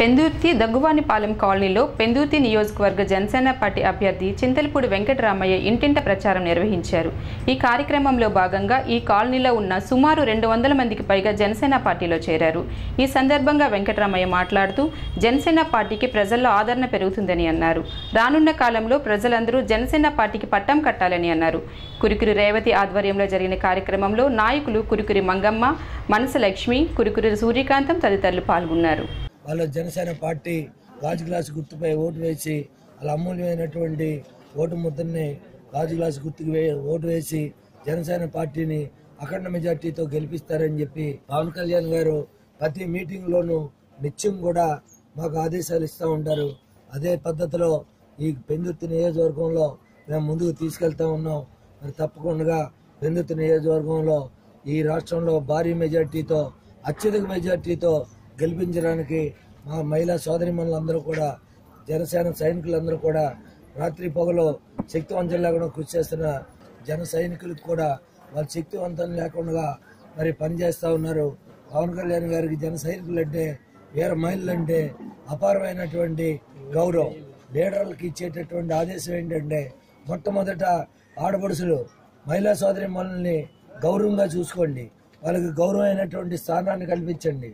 పెందుర్తి దగ్గువానిపాలెం కాలనీలో పెందుర్తి నియోజకవర్గ జనసేన పార్టీ అభ్యర్థి చింతలపూడి వెంకటరామయ్య ఇంటింట ప్రచారం నిర్వహించారు ఈ కార్యక్రమంలో భాగంగా ఈ కాలనీలో ఉన్న సుమారు రెండు వందల మందికి పైగా జనసేన పార్టీలో చేరారు ఈ సందర్భంగా వెంకటరామయ్య మాట్లాడుతూ జనసేన పార్టీకి ప్రజల్లో ఆదరణ పెరుగుతుందని అన్నారు రానున్న కాలంలో ప్రజలందరూ జనసేన పార్టీకి పట్టం కట్టాలని అన్నారు కురికురి రేవతి ఆధ్వర్యంలో జరిగిన కార్యక్రమంలో నాయకులు కురికురి మంగమ్మ మనసు లక్ష్మి కురికురి సూర్యకాంతం తదితరులు పాల్గొన్నారు వాళ్ళ జనసేన పార్టీ గాజు గ్లాసు గుర్తుపై ఓటు వేసి వాళ్ళ అమూల్యమైనటువంటి ఓటు ముద్రని గాజు గ్లాసు గుర్తుకు వే ఓటు వేసి జనసేన పార్టీని అఖండ మెజార్టీతో గెలిపిస్తారని చెప్పి పవన్ కళ్యాణ్ గారు ప్రతి మీటింగ్లోనూ నిత్యం కూడా మాకు ఆదేశాలు ఇస్తూ ఉంటారు అదే పద్ధతిలో ఈ పెందుర్తి నియోజకవర్గంలో మేము ముందుకు తీసుకెళ్తా ఉన్నాం మరి తప్పకుండా పెందుర్తి నియోజకవర్గంలో ఈ రాష్ట్రంలో భారీ మెజార్టీతో అత్యధిక మెజార్టీతో గెలిపించడానికి మా మహిళా సోదరిమణులందరూ కూడా జనసేన సైనికులందరూ కూడా రాత్రి పొగలు శక్తివంతం లేకుండా కృషి చేస్తున్న జన సైనికులకు కూడా వాళ్ళ శక్తివంతం లేకుండా మరి పనిచేస్తూ ఉన్నారు పవన్ కళ్యాణ్ గారికి జన సైనికులు అంటే వీర మహిళలు అంటే అపారమైనటువంటి గౌరవం లీడర్లకు ఇచ్చేటటువంటి ఆదేశం ఏంటంటే మొట్టమొదట ఆడపడుసులు మహిళా సోదరి మనల్ని గౌరవంగా చూసుకోండి వాళ్ళకి గౌరవమైనటువంటి స్థానాన్ని కల్పించండి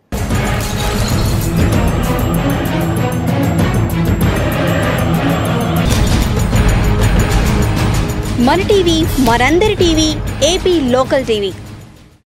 మన టీవీ మనందరి టీవీ ఏపీ లోకల్ టీవీ